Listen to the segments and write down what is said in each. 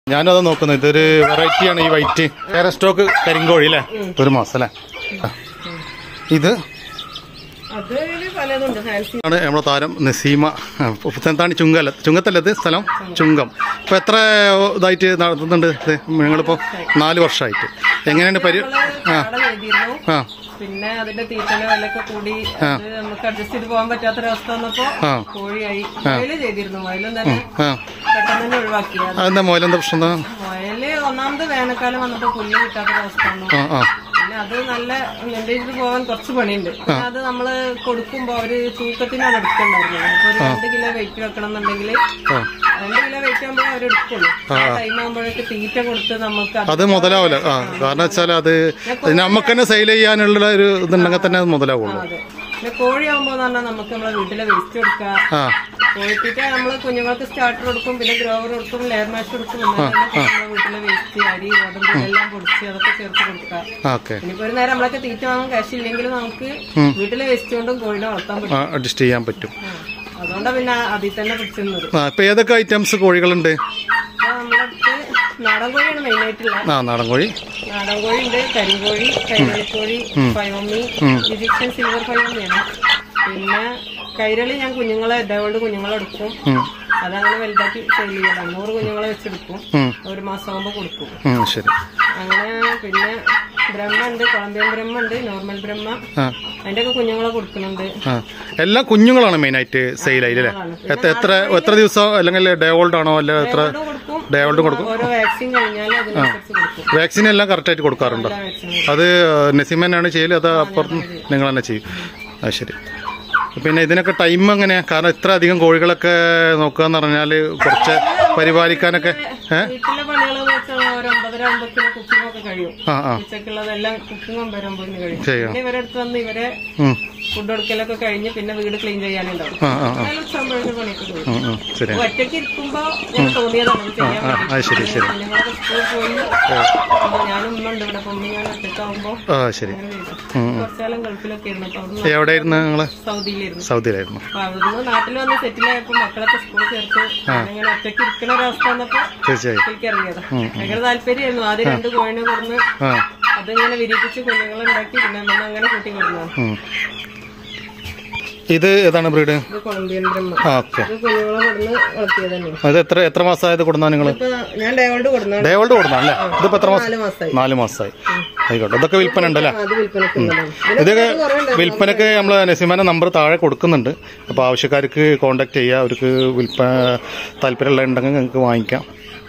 ഞാനത് നോക്കുന്നത് ഇതൊരു വെറൈറ്റിയാണ് ഈ വൈറ്റ് വേറെ സ്റ്റോക്ക് കരിങ്കോഴി അല്ലേ ഒരു മാസം അല്ലേ ആ. ഇത് അത് പലതുണ്ട് ഫാൻസി ആണ് നമ്മുടെ താരം നസീമ ആ, പുത്തനത്താണി ചുങ്കല്ല ചുങ്കത്തല്ല ഇത് സ്ഥലം ചുങ്കം ഇപ്പൊ എത്ര ഇതായിട്ട് നടത്തുന്നുണ്ട് ഇത് ഞങ്ങളിപ്പോ നാല് വർഷമായിട്ട് എങ്ങനെയാണ് പരി ആ നാടൻ ചെയ്തിരുന്നു ആ പിന്നെ അതിന്റെ തീറ്റന്റെ വിലയൊക്കെ കൂടി അത് നമുക്ക് അഡ്ജസ്റ്റ് ചെയ്ത് പോകാൻ പറ്റാത്തൊരവസ്ഥ വന്നപ്പോ ആ. കോഴിയായി മുയല് ചെയ്തിരുന്നു മുയലും തന്നെ ആ പെട്ടെന്ന് തന്നെ ഒഴിവാക്കി അത് അതെന്താ മോലെന്താ പ്രശ്നം എന്താ മുയല് ഒന്നാമത് വേനൽക്കാലം വന്നപ്പോ പുല്ല് കിട്ടാത്തൊരവസ്ഥ വന്നു ആ ആ പിന്നെ അത് നല്ല മെയിൻറ്റെയിൻ പോകാൻ കുറച്ച് പണിയുണ്ട് പിന്നെ അത് നമ്മള് കൊടുക്കുമ്പോ അവര് തൂക്കത്തിനാണ് എടുക്കണ്ടായിരുന്നത് ഇപ്പൊ ഒരു രണ്ട് കിലോ വെയിറ്റ് വെക്കണം എന്നുണ്ടെങ്കിൽ ആ. രണ്ട് കിലോ വെയിറ്റ് ആകുമ്പോഴേ അവർ എടുക്കുള്ളൂ ആ ടൈം ആകുമ്പോഴേക്ക് തീറ്റ കൊടുത്ത് നമുക്ക് അത് അത് മുതലാവില്ല ആ കാരണം വെച്ചാൽ അത് നമുക്ക് തന്നെ സെയിൽ ചെയ്യാനുള്ള ഒരു ഇതുണ്ടെങ്കിൽ തന്നെ അത് മുതലാവുള്ളൂ അതെ പിന്നെ കോഴി ആകുമ്പോ പറഞ്ഞാൽ നമുക്ക് നമ്മളെ വീട്ടിലെ വേസ്റ്റ് കൊടുക്കാം ആ കോഴിത്തീറ്റ നമ്മള് കുഞ്ഞുങ്ങൾക്ക് സ്റ്റാർട്ടർ കൊടുക്കും പിന്നെ ഗ്രോവർ കൊടുക്കും ലെയർ മാഷ് കൊടുക്കും എന്നിട്ട് നമ്മളെ വീട്ടിലെ വേസ്റ്റ് അരി ഗോതമ്പ് എല്ലാം പൊടിച്ച് അതൊക്കെ ചേർത്ത് കൊടുക്കാം ഓക്കെ ഇനിയിപ്പോ ഒരു നേരം നമ്മളൊക്കെ തീറ്റ വാങ്ങാൻ ക്യാഷ് ഇല്ലെങ്കിലും നമുക്ക് വീട്ടിലെ വേസ്റ്റ് കൊണ്ടും കോഴിനെ വളർത്താൻ പറ്റും ആ അഡ്ജസ്റ്റ് ചെയ്യാൻ പറ്റും ആ. അതുകൊണ്ടാ പിന്നെ അതിൽ തന്നെ പിടിച്ചിരുന്നത് ആ ഇപ്പൊ ഏതൊക്കെ ഐറ്റംസ് കോഴികളുണ്ട് അപ്പൊ നമ്മുടെ അടുത്ത് നാടൻ കോഴിയാണ് മെയിൻ ആയിട്ടുള്ള ആ നാടൻ കോഴി നാടൻ കോഴി ഉണ്ട് കരിങ്കോഴി കൈരളിക്കോഴി ഫയോമി ഈജിപ്ഷ്യൻ സിൽവർ ഫയോമിയാണ് പിന്നെ കൈരളി ഞാൻ കുഞ്ഞുങ്ങളെ ഇതേകൊണ്ട് കുഞ്ഞുങ്ങളെ എടുക്കും ഉം. അതങ്ങനെ വലുതാക്കി സെയിൽ ചെയ്യണം നൂറ് കുഞ്ഞുങ്ങളെ വെച്ചെടുക്കും ഉം. ഒരു മാസം ആകുമ്പോൾ കൊടുക്കും ഉം, ശരി അങ്ങനെ പിന്നെ ബ്രഹ്മ ഉണ്ട് കൊളംബിയൻ ബ്രഹ്മ ഉണ്ട് നോർമൽ ബ്രഹ്മ ആ അതിന്റെ ഒക്കെ കുഞ്ഞുങ്ങളെ കൊടുക്കുന്നുണ്ട് ആ എല്ലാം കുഞ്ഞുങ്ങളാണ് മെയിൻ ആയിട്ട് സെയിൽ ആയില്ലേ എത്ര എത്ര എത്ര ദിവസം അല്ലെങ്കിൽ ഡേ ഓൾഡ് ആണോ അല്ല എത്ര ഇതും കൊടുക്കും ഡേ ഓൾഡ് കൊടുക്കും ഓരോ വാക്സിൻ കഴിഞ്ഞാൽ അതിനനുസരിച്ച് കൊടുക്കും വാക്സിൻ എല്ലാം കറക്റ്റ് ആയിട്ട് കൊടുക്കാറുണ്ടോ എല്ലാ വാക്സിനും അത് നസീം തന്നെയാണ് ചെയ്യല് അത് അപ്പുറത്ത് നിങ്ങൾ തന്നെ ചെയ്യും അത് ശരി പിന്നെ ഇതിനൊക്കെ ടൈം എങ്ങനെയാ കാരണം ഇത്ര അധികം കോഴികളൊക്കെ നോക്കുക എന്ന് പറഞ്ഞാൽ കുറച്ച് പരിപാലിക്കാനൊക്കെ ഏഹ് വീട്ടിലെ പണികളെന്ന് വെച്ചാൽ ഒരു ഒമ്പതര ആകുമ്പോഴത്തേന് കുക്കിംഗ് ഒക്കെ കഴിയും ആ ആ ഉച്ചക്കുള്ളതെല്ലാം കുക്കിംഗ് ഒമ്പതര ആകുമ്പോഴത്തേന് കഴിയും ചെയ്യാം പിന്നെ ഇവരെ അടുത്ത് വന്ന് ഇവരെ ഉം. ഫുഡ് കൊടുക്കലൊക്കെ കഴിഞ്ഞ് പിന്നെ വീട് ക്ലീൻ ചെയ്യാനുണ്ടാവും ആ ആ ആ അതിൽ സംഭവിച്ച പണിയൊക്കെ കഴിയും ഉം, ഉം. ശരി അപ്പൊ ഒറ്റയ്ക്ക് ഇരിക്കുമ്പോ ഞാൻ തോന്നിയതാണ് ഇത് ചെയ്യാൻ ആ അത് ശരി ശരി കുഞ്ഞുങ്ങളൊക്കെ സ്കൂളിൽ പോയി അപ്പൊ ഞാനും ഉമ്മ ഉണ്ട് ഇവിടെ അപ്പൊ ഉമ്മ ഞാൻ ഒറ്റയ്ക്കാവുമ്പോ ആ ശരി അങ്ങനെ ചെയ്തു ഉം. കുറച്ചാലം ഗൾഫിലൊക്കെ ആയിരുന്നു അപ്പൊ അവിടുന്ന് എവിടെയായിരുന്നു നിങ്ങൾ സൗദിയിലായിരുന്നു സൗദിയിലായിരുന്നു അപ്പൊ അവിടുന്ന് നാട്ടിൽ വന്ന് സെറ്റിൽ ആയപ്പോ മക്കളൊക്കെ സ്കൂളിൽ ചേർത്ത് അങ്ങനെ ഒറ്റയ്ക്ക് ഇരിക്കുന്ന ഒരവസ്ഥ വന്നപ്പോ തീർച്ചയായും എനിക്ക് ഇറങ്ങിയതാ ഭയങ്കര താല്പര്യമായിരുന്നു ആദ്യം രണ്ട് കോഴിനെ കൊടുന്ന് ആ അതിങ്ങനെ വിരിപ്പിച്ച് കുഞ്ഞുങ്ങളെ ഉണ്ടാക്കി പിന്നെ നമ്മൾ അങ്ങനെ കൂട്ടി കൊടുന്നു ഉം. ഇത് ഏതാണ് ബ്രീഡ് ഇത് കൊളംബിയൻ ബ്രഹ്മ ആ ഓക്കെ ഇത് കുഞ്ഞുങ്ങളെ കൊടുന്ന് വളർത്തിയത് തന്നെയാണ് അത് എത്ര എത്ര മാസമായത് കൊടുന്നാ നിങ്ങൾ ഇപ്പൊ ഞാൻ ഡേവോൾഡ് കൊടുന്നാണ് ഡേ ഓൾഡ് കൊടുന്നാ അല്ലേ ഇതിപ്പോ എത്ര മാസം നാല് മാസമായി നാല് മാസമായി ആയിക്കോട്ടെ ഇതൊക്കെ വിൽപ്പന ഉണ്ടല്ലേ അത് വിൽപ്പനക്ക് ഉള്ളതാണ്. ഇതൊക്കെ ഇതിനൊക്കെ കുറേ ഉണ്ട്. വിൽപ്പനക്ക് നമ്മൾ നസീമാന്റെ നമ്പർ താഴെ കൊടുക്കുന്നുണ്ട് അപ്പോൾ ആവശ്യക്കാർക്ക് കോണ്ടാക്ട് ചെയ്യുക അവർക്ക് വിൽപ്പന താല്പര്യമുള്ള ഉണ്ടെങ്കിൽ നിങ്ങൾക്ക് വാങ്ങിക്കാം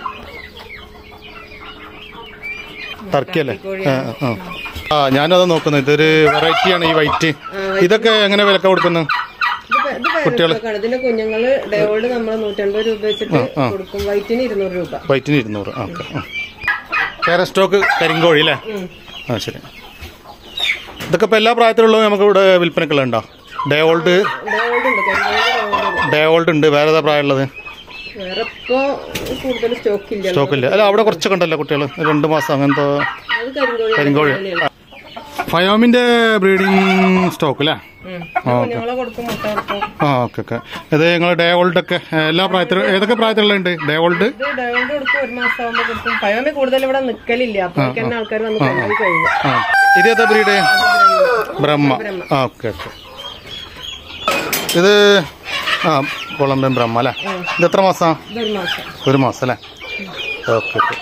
ടർക്കി അല്ലേ ആ ആ. ആ ഞാനും അത് നോക്കുന്നത് ഇതൊരു വെറൈറ്റിയാണ് ഈ വൈറ്റ് ഇതൊക്കെ എങ്ങനെ വിലക്ക കൊടുക്കുന്നത് ഇതിപ്പോ- ഇത് പേരക്കുട്ടികൾക്കാണ്. ഇതിന്റെ കുഞ്ഞുങ്ങള് ഡേവോൾഡ് നമ്മൾ നൂറ്റൻപത് രൂപ വെച്ചിട്ട് കൊടുക്കും വൈറ്റിന് ഇരുന്നൂറ് രൂപ വൈറ്റിന് ഇരുന്നൂറ് ആ ഓക്കെ വേറെ സ്റ്റോക്ക് കരിങ്കോഴി അല്ലേ ഉം. ആ ശരി ഇതൊക്കെ ഇപ്പോൾ എല്ലാ പ്രായത്തിലുള്ളതും നമുക്ക് ഇവിടെ വിൽപ്പനക്കുള്ള ഡേ ഓൾഡ് ഡേവോൾഡ് ഉണ്ട് കരിങ്കോഴി ഡേവോൾഡ് ഉണ്ട്. ഡേ ഓൾഡ് ഉണ്ട് വേറെ ഏതാ പ്രായമുള്ളത് വേറെ ഇപ്പൊ കൂടുതൽ സ്റ്റോക്ക് ഇല്ല സ്റ്റോക്കില്ല അല്ല അവിടെ കുറച്ചൊക്കെ ഉണ്ടല്ലോ കുട്ടികൾ രണ്ട് മാസം അങ്ങനത്തെ അത് കരിങ്കോഴി കരിങ്കോഴി തന്നെയാണ്. ഫയോമിന്റെ ബ്രീഡിംഗ് സ്റ്റോക്ക് അല്ലേ ഉം. ഇത് കുഞ്ഞുങ്ങളെ കൊടുക്കും മുട്ട കൊടുക്കും ആ ഓക്കെ ഓക്കെ ഇത് നിങ്ങൾ ഡേ ഓൾഡ് ഒക്കെ എല്ലാ പ്രായത്തിലും ഏതൊക്കെ പ്രായത്തിലുണ്ട് ഡേ ഓൾഡ് ഇത് ഡേവോൾഡ് കൊടുക്കും ഒരു മാസം ആകുമ്പോ കൊടുക്കും പയോമി കൂടുതൽ ഇവിടെ നിക്കലില്ല അപ്പൊ തന്നെ ആൾക്കാർ വന്ന് കൊണ്ടുപോയി കഴിഞ്ഞു ആ ഇത് ഏതാ ബ്രീഡ് ബ്രഹ്മ ആ ഓക്കെ ഓക്കെ ഇത് ആ കൊളംബിയൻ ബ്രഹ്മ അല്ലേ ഇത് എത്ര മാസം ഇതൊരു മാസം ഒരു മാസം അല്ലേ ഓക്കെ ഓക്കെ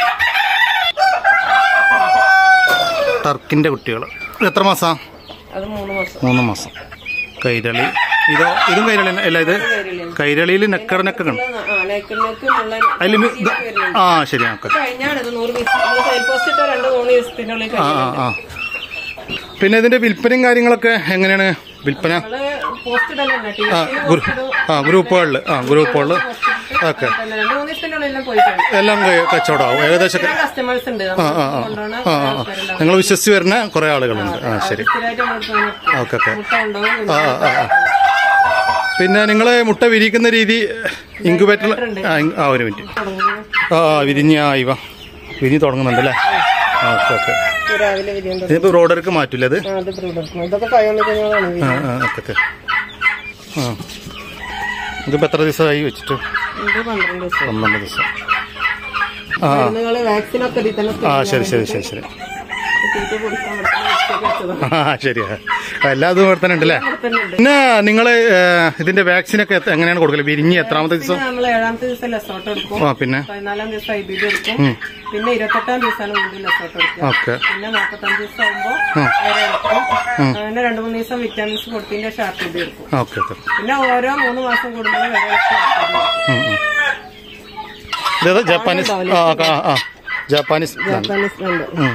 ടർക്കിന്റെ കുട്ടികൾ ഇത് എത്ര മാസം അത് മൂന്ന് മാസം മൂന്ന് മാസം കൈരളി ഇതോ ഇതും കൈരളി തന്നെ? അല്ല ഇത് കൈരളിയിൽ നെക്കർ നെക്ക് ഉണ്ട് ആ നെക്കിലേക്ക് ഉള്ള അതിൽ ആ ശരി ഓക്കെ കഴിഞ്ഞാണ് ഇത് നൂറ് പീസ് നമ്മൾ സെയിൽ പോസ്റ്റ് ഇട്ട രണ്ട് മൂന്ന് ദിവസത്തിനുള്ളിൽ ആ കഴിഞ്ഞു ആ ആ പിന്നെ ഇതിന്റെ വിൽപ്പനയും കാര്യങ്ങളൊക്കെ എങ്ങനെയാണ് വിൽപ്പന നമ്മള് പോസ്റ്റ് ഇടലുണ്ട് ടി ആ ഗ്രൂ ആ ഗ്രൂപ്പുകളിൽ ആ ഗ്രൂപ്പുകളിൽ ഓക്കെ രണ്ട് മൂന്ന് ദിവസത്തിനുള്ളിൽ പോയി കഴിഞ്ഞു എല്ലാം ക- കച്ചവടമാവും ഏകദേശം കസ്റ്റമേഴ്സ് ഉണ്ട് ആ ആ ആ കൊണ്ടുപോണ ആ ആ നിങ്ങൾ വിശ്വസിച്ച് വരുന്ന കുറെ ആളുകളുണ്ട് ആ ശരി സ്ഥിരമായിട്ട് നമ്മൾ ഓക്കെ ഓക്കെ മുട്ട ഉണ്ടാവും ആ ആ ആ പിന്നെ നിങ്ങൾ മുട്ട വിരിക്കുന്ന രീതി ഇൻക്യുബേറ്ററിൽ ആ ഇൻ- ആ ഒരു മിനിറ്റ് ആ ആ, വിരിഞ്ഞ ആ ഇവ വിരിഞ്ഞ് തുടങ്ങുന്നുണ്ട് അല്ലേ ഓക്കെ ഓക്കെ രാവിലെ വിരിയുന്നത് ഇതിപ്പോൾ ബ്രോഡർക്ക് മാറ്റില്ല അത് ആ, അത് ബ്രൂഡർ ഇതൊക്കെ പയോമിക്കുഞ്ഞുങ്ങളാണ് ആ ആ ഓക്കെ ഓക്കെ ആ ഇതിപ്പോൾ എത്ര ദിവസമായി വെച്ചിട്ട് ഇത് പന്ത്രണ്ട് ദിവസം പന്ത്രണ്ട് ദിവസം മരുന്നുകള് വാക്സിനൊക്കെ ഇതിൽ തന്നെ ആ ശരി ശരി ശരി ശരി തീറ്റ കൊടുക്കാൻ പറ്റുന്ന ആ ശരിയാ എല്ലാതും ഇവിടെ തന്നെ ഉണ്ടല്ലേ പിന്നെ നിങ്ങൾ ഇതിന്റെ വാക്സിനൊക്കെ എത്ര- എങ്ങനെയാണ് കൊടുക്കല് വിരിഞ്ഞ് എത്രാമത്തെ ദിവസം നമ്മൾ ഏഴാമത്തെ ദിവസം ലെസോട്ട് എടുക്കും ആ പിന്നെ പതിനാലാം ദിവസം ഐ ബി ഡി എടുക്കും പിന്നെ ഇരുപത്തെട്ടാം ദിവസമാണ് വീണ്ടും ലെസോട്ട് എടുക്കുക ഓക്കെ പിന്നെ നാൽപ്പത്തഞ്ച് ദിവസം ആകുമ്പോൾ വേറെ എടുക്കും അങ്ങനെ രണ്ട് മൂന്ന് ദിവസം വിറ്റാമിൻസ് കൊടുത്തതിന്റെ ഷാർട്ട് ഇത് എടുക്കും ഓക്കെ ഓക്കെ പിന്നെ ഓരോ മൂന്ന് മാസം കൂടുമ്പോൾ വേറെ എടുക്കും. ഇതേതാ ജപ്പാനീസ് ആ ആ, ആ ജാപ്പാനീസ് പ്ലാന്റ്. ജാപ്പാനീസ് ഉണ്ട് ഉം.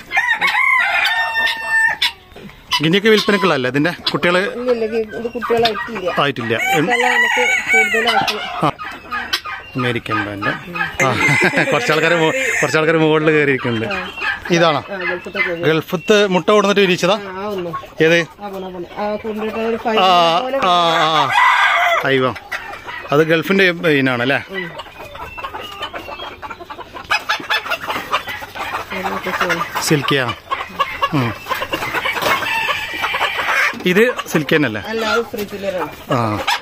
ഗിനിയൊക്കെ വിൽപ്പനക്കുള്ളതല്ലേ ഇതിന്റെ കുട്ടികള് ഇല്ല ഇല്ല ഇത് കുട്ടികളായിട്ടില്ല ആയിട്ടില്ല ഉം. ഇതെല്ലാം നമുക്ക് കൂടുതലാക്കണം ആ. അമേരിക്കൻ ബ്രാൻഡ് ആ കുറച്ച് ആൾക്കാർ കുറച്ച് ആൾക്കാർ മുകളിൽ കയറിയിരിക്കുന്നുണ്ട് ഇതാണോ ആ ഗൾഫത്തെ കോഴി ഗൾഫത്ത് മുട്ട കൊടുത്തിട്ട് വിരിച്ചതാ ആ ഒന്നു ഏത് ആ പോണ പോണ ആ കൊണ്ടിട്ട് ഒരു ഫൈവ് ആ ആ ആ അയ്യോ അത് ഗൾഫിന്റെ ഇനാണല്ലേ സിൽക്കിയാ ഉം. ഇത് സിൽക്കി തന്നെയല്ലേ അല്ല അത് ഫ്രിഡ്ജിലാണ് ആ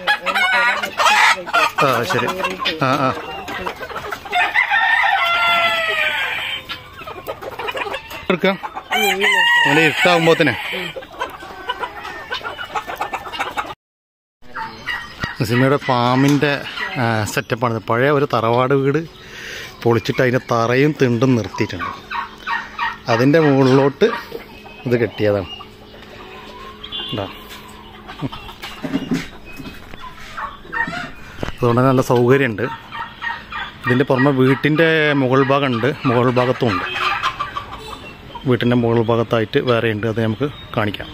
ആ ശരി ആ ആ എടുക്കാം അങ്ങനെ ഇരുട്ടാകുമ്പോ തന്നെ നസീമയുടെ ഫാമിൻ്റെ സെറ്റപ്പാണ് പഴയ ഒരു തറവാട് വീട് പൊളിച്ചിട്ട് അതിൻ്റെ തറയും തിണ്ടും നിർത്തിയിട്ടുണ്ട് അതിൻ്റെ മുകളിലോട്ട് ഇത് കെട്ടിയതാണ് ഇതാ. അതുകൊണ്ട് നല്ല സൗകര്യമുണ്ട് ഇതിൻ്റെ പുറമെ വീട്ടിൻ്റെ മുകൾ ഭാഗമുണ്ട് മുകൾ ഭാഗത്തും ഉണ്ട് വീട്ടിൻ്റെ മുകൾ ഭാഗത്തായിട്ട് വേറെ ഉണ്ട് അത് നമുക്ക് കാണിക്കാം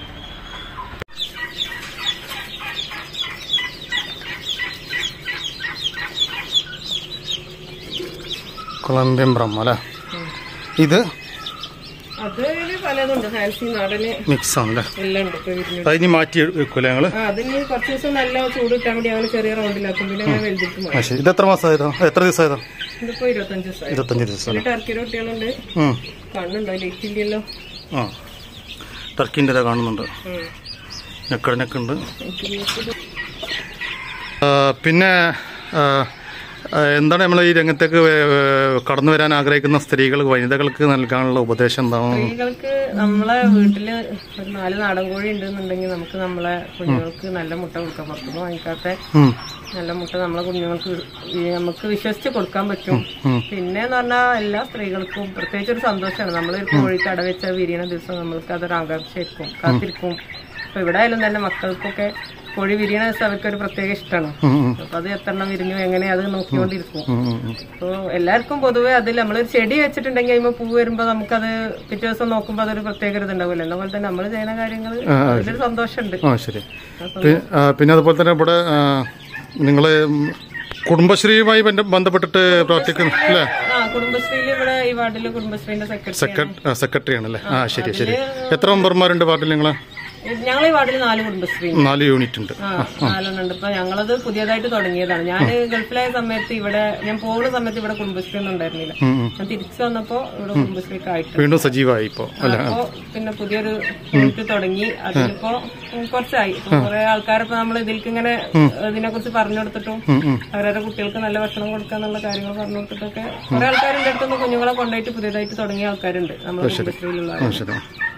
കൊളംബിയൻ ബ്രഹ്മ അല്ലേ ഇത് അത് പലതുണ്ട് ഫാൻസി നാടന് മിക്സ് ആണല്ലേ എല്ലാം ഉണ്ട് ഇപ്പൊ വിരിഞ്ഞത് അത് ഇനി മാറ്റി വെക്കൂലേ ഞങ്ങള് ആ അതിന് കുറച്ച് ദിവസം നല്ല ചൂട് കിട്ടാൻ വേണ്ടി അങ്ങനെ ചെറിയ റൗണ്ടിലാക്കും പിന്നെ അങ്ങനെ വലുതിട്ട് ആ ശരി ഇത് എത്ര മാസമായതോ എത്ര ദിവസമായതോ ഇതിപ്പോ ഇരുപത്തഞ്ച് ദിവസമായി ഇരുപത്തഞ്ച് ദിവസം അല്ലേ ടർക്കിയുടെ കുട്ടികളുണ്ട് ഉം. കണ്ണുണ്ടോ ലൈറ്റ് ഇല്ലല്ലോ ആ ടർക്കിൻ്റെ ഇതാ കാണുന്നുണ്ട് ഉം. നെക്കടിനൊക്കെ ഉണ്ട് എനിക്ക് ആ, പിന്നെ ആ, ആ, എന്താണ് നമ്മൾ ഈ രംഗത്തേക്ക് വേ- വേ- കടന്നു വരാൻ ആഗ്രഹിക്കുന്ന സ്ത്രീകൾ വനിതകൾക്ക് നൽകാനുള്ള ഉപദേശം എന്താണ് സ്ത്രീകൾക്ക് നമ്മളെ വീട്ടില് ഒരു നാല് നാടൻ കോഴി ഉണ്ടെന്നുണ്ടെങ്കിൽ നമുക്ക് നമ്മളെ കുഞ്ഞുങ്ങൾക്ക് നല്ല മുട്ട കൊടുക്കാം പുറത്തുനിന്ന് വാങ്ങിക്കാത്ത ഉം. നല്ല മുട്ട നമ്മളെ കുഞ്ഞുങ്ങൾക്ക് ഈ നമുക്ക് വിശ്വസിച്ച് കൊടുക്കാൻ പറ്റും ഉം. പിന്നെ എന്ന് പറഞ്ഞാൽ എല്ലാ സ്ത്രീകൾക്കും പ്രത്യേകിച്ച് ഒരു സന്തോഷമാണ് നമ്മൾ ഒരു കോഴിക്ക് അട വെച്ച വിരിയണ ദിവസം നമ്മൾക്ക് അതൊരു ആകാംക്ഷയായിരിക്കും കാത്തിരിക്കും ഇപ്പൊ ഇവിടെ ആയാലും തന്നെ മക്കൾക്കൊക്കെ കോഴി വിരിയണ ദിവസം അവർക്ക് ഒരു പ്രത്യേക ഇഷ്ടമാണ് ഉം, ഉം. അപ്പൊ അത് എത്ര എണ്ണം വിരിഞ്ഞു എങ്ങനെ അത് നോക്കിക്കൊണ്ടിരിക്കും ഉം, ഉം, ഉം. അപ്പൊ എല്ലാവർക്കും പൊതുവെ അതിൽ നമ്മളൊരു ചെടി വെച്ചിട്ടുണ്ടെങ്കിൽ അതിന് പൂ വരുമ്പോ നമുക്കത് പിറ്റേ ദിവസം നോക്കുമ്പോൾ അതൊരു പ്രത്യേക ഒരു ഇതുണ്ടാവില്ല അതുപോലെ തന്നെ നമ്മൾ ചെയ്യുന്ന കാര്യങ്ങൾ അതിലൊരു സന്തോഷമുണ്ട് ആ ശരി പി- ആ, പിന്നെ അതുപോലെ തന്നെ ഇവിടെ നിങ്ങൾ കുടുംബശ്രീയുമായി ബന്ധ- ബന്ധപ്പെട്ടിട്ട് പ്രവർത്തിക്കുന്നു അല്ലേ ആ കുടുംബശ്രീയിൽ ഇവിടെ ഈ വാർഡിലെ കുടുംബശ്രീന്റെ സെക്രട്ടറി സെക്രട്ടറി ആണല്ലേ ആ ശരി ശരി എത്ര മെമ്പർമാരുണ്ട് പാർട്ടിയിൽ നിങ്ങൾ ഞങ്ങൾ ഈ വാർഡിൽ നാല് കുടുംബശ്രീ നാല് യൂണിറ്റ് ഉണ്ട് ആ നാലെണ്ണം ഉണ്ട് ഇപ്പൊ ഞങ്ങളത് പുതിയതായിട്ട് തുടങ്ങിയതാണ് ഞാൻ ഗൾഫിലായ സമയത്ത് ഇവിടെ ഞാൻ പോകുന്ന സമയത്ത് ഇവിടെ കുടുംബശ്രീ ഒന്നും ഉണ്ടായിരുന്നില്ല ഉം, ഉം. ഞാൻ തിരിച്ചു വന്നപ്പോ ഇവിടെ കുടുംബശ്രീക്ക് ആയിട്ട് വീണ്ടും സജീവമായി ഇപ്പോൾ അല്ല അപ്പോ പിന്നെ പുതിയൊരു യൂണിറ്റ് തുടങ്ങി അതിലിപ്പോ കുറച്ചായി ഇപ്പൊ കുറെ ആൾക്കാരിപ്പോ നമ്മൾ ഇതിലേക്ക് ഇങ്ങനെ ഇതിനെ കുറിച്ച് പറഞ്ഞു കൊടുത്തിട്ടും ഉം, ഉം. അവരവരുടെ കുട്ടികൾക്ക് നല്ല ഭക്ഷണം കൊടുക്കാന്നുള്ള കാര്യങ്ങൾ പറഞ്ഞു കൊടുത്തിട്ടൊക്കെ കുറെ ആൾക്കാരുടെ അടുത്തുനിന്ന് കുഞ്ഞുങ്ങളെ കൊണ്ടുപോയിട്ട് പുതിയതായിട്ട് തുടങ്ങിയ ആൾക്കാരുണ്ട് നമ്മുടെ കുടുംബശ്രീയിലുള്ള ആ ശരി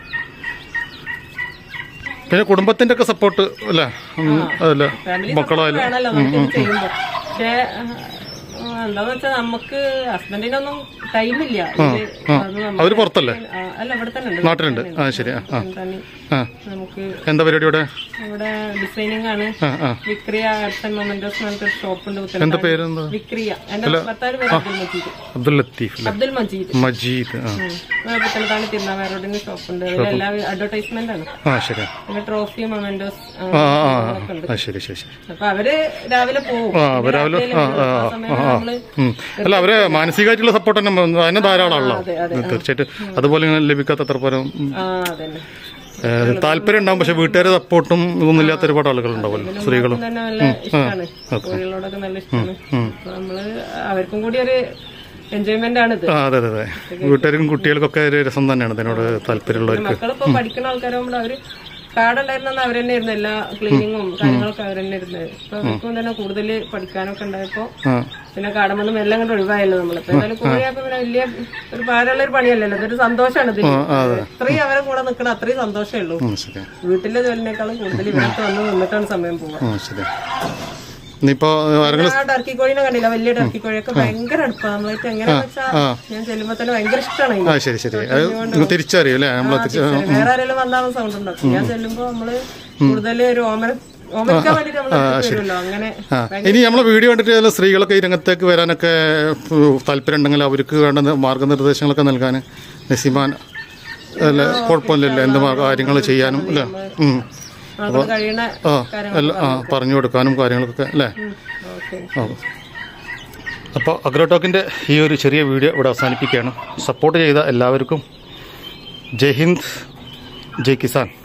പിന്നെ കുടുംബത്തിന്റെ ഒക്കെ സപ്പോർട്ട് അല്ലേ ഉം, അതല്ലേ ഫാമിലി മക്കളായാലും വേണമല്ലോ നമുക്ക് ഇത് ചെയ്യുമ്പോ പക്ഷേ ആ, എന്താന്ന് വെച്ചാൽ നമുക്ക് ഹസ്ബൻഡിനൊന്നും ടൈമില്ല അവര് പുറത്തല്ലേ അല്ല ഇവിടെ തന്നെ ഉണ്ട് നാട്ടിലുണ്ട് ആ ശരി ആ ആ, തന്നെ ആ നമുക്ക് എന്താ പരിപാടി ഇവിടെ ഇവിടെ ഡിസൈനിങ് ആണ് ആ ആ വിക്രിയ ആർട്സ് ആൻഡ് മൊമെന്റോസ് എന്ന് പറഞ്ഞിട്ട് ഷോപ്പ് ഉണ്ട് എന്താ പുത്തനത്താണി. പേരെന്താ വിക്രിയ എന്റെ ഭർത്താവ് പേര് അബ്ദുൽ മജീദ് അബ്ദുൽ ലത്തീഫ് അല്ലേ അബ്ദുൽ മജീദ് മജീദ് ആ പുത്തനത്താണ് തിരുനാവായ റോഡിന് ഷോപ്പ് ഉണ്ട് അതിൽ എല്ലാ അഡ്വർടൈസ്മെന്റ് ആണ് ആ ശരി പിന്നെ ട്രോഫി മൊമെന്റോസ് ആ ആ ആ, ആ ശരി ശരി ശരി അപ്പൊ അവര് രാവിലെ പോകും ആ അവർ രാവിലെ ആ ആ ആ സമയം നമ്മള് ഉം. അല്ല അവരെ മാനസികമായിട്ടുള്ള സപ്പോർട്ട് തന്നെ അതിന് ധാരാളമാണല്ലോ തീർച്ചയായിട്ടും അതുപോലെ ഇങ്ങനെ ലഭിക്കാത്ത അത്ര പോലും ആ അതന്നെ ഏഹ്, താല്പര്യം ഉണ്ടാവും പക്ഷെ വീട്ടുകാരെ സപ്പോർട്ടും ഇതൊന്നും ഇല്ലാത്ത ഒരുപാട് ആളുകൾ ഉണ്ടാവുമല്ലോ സ്ത്രീകളും തന്നെ നല്ല ഇഷ്ടമാണ് കോഴികളോടൊക്കെ നല്ല ഇഷ്ടമാണ് അപ്പൊ നമ്മള് അവർക്കും കൂടി ഒരു എൻജോയ്മെന്റ് ആണ് ഇത് ആ അതെ അതെ അതെ വീട്ടുകാർക്കും കുട്ടികൾക്കൊക്കെ ഒരു രസം തന്നെയാണ് ഇതിനോട് താല്പര്യമുള്ളവർക്ക് മക്കളിപ്പോ പഠിക്കുന്ന ആൾക്കാരാകുമ്പോൾ അവര് കാടുണ്ടായിരുന്ന അവർ തന്നെ ആയിരുന്നു എല്ലാ ക്ലീനിങ്ങും കാര്യങ്ങളൊക്കെ അവർ തന്നെ ഇരുന്നത് ഇപ്പൊ അവർക്കും തന്നെ കൂടുതൽ പഠിക്കാനൊക്കെ ഉണ്ടായപ്പോ ആ പിന്നെ കാടമൊന്നും എല്ലാം കൊണ്ട് ഒഴിവായല്ലോ നമ്മളിപ്പോ എന്തായാലും കോഴിയായപ്പോ പിന്നെ വലിയ ഒരു ഭാരമുള്ള ഒരു പണിയല്ലല്ലോ ഇതൊരു സന്തോഷമാണ് ഇതിന് അത്രയും അവരെ കൂടെ നിൽക്കണം അത്രയും സന്തോഷമേ ഉള്ളൂ ഉം, ശരി വീട്ടിലെ ജോലിനേക്കാളും കൂടുതൽ ഇവർക്ക് വന്ന് നിന്നിട്ടാണ് സമയം പോവുക ഉം, ശരി ഇനിയിപ്പോ ആരെങ്കിലും ആ ടർക്കി കോഴിനെ കണ്ടില്ല വലിയ ടർക്കി കോഴിയൊക്കെ ഭയങ്കര അടുപ്പാണ് നമ്മളായിട്ട് എങ്ങനെ വെച്ചാൽ ഞാൻ ചെല്ലുമ്പോ തന്നെ ഭയങ്കര ഇഷ്ടമാണ് ആ ശരി ശരി അത് നിങ്ങൾ തിരിച്ചറിയും അല്ലേ നമ്മൾ തിരിച്ച് വേറെ ആരെങ്കിലും വന്നാലും സൗണ്ട് ഉണ്ടാക്കും ഞാൻ ചെല്ലുമ്പോ നമ്മള് കൂടുതൽ ഒരു ഓമന ഓമനിക്കാൻ വേണ്ടിട്ട് നമ്മൾ വരുമല്ലോ അങ്ങനെ ആ ഇനി നമ്മളെ വീഡിയോ കണ്ടിട്ട് ചില സ്ത്രീകളൊക്കെ ഈ രംഗത്തേക്ക് വരാനൊക്കെ ഉം, താല്പര്യം ഉണ്ടെങ്കിൽ അവർക്ക് വേണ്ട മാർഗനിർദ്ദേശങ്ങളൊക്കെ നൽകാൻ നസീമാൻ അല്ല കുഴപ്പമില്ലല്ലോ എന്ത് കാര്യങ്ങൾ ചെയ്യാനും അല്ലേ ഉം. നമുക്ക് കഴിയണ ആ എല്ലാം ആ പറഞ്ഞു കൊടുക്കാനും കാര്യങ്ങളൊക്കെ അല്ലേ ഓക്കെ ആ അപ്പോൾ അഗ്രോടോക്കിൻ്റെ ഈ ഒരു ചെറിയ വീഡിയോ ഇവിടെ അവസാനിപ്പിക്കുകയാണ് സപ്പോർട്ട് ചെയ്ത എല്ലാവർക്കും ജയ് ഹിന്ദ് ജയ് കിസാൻ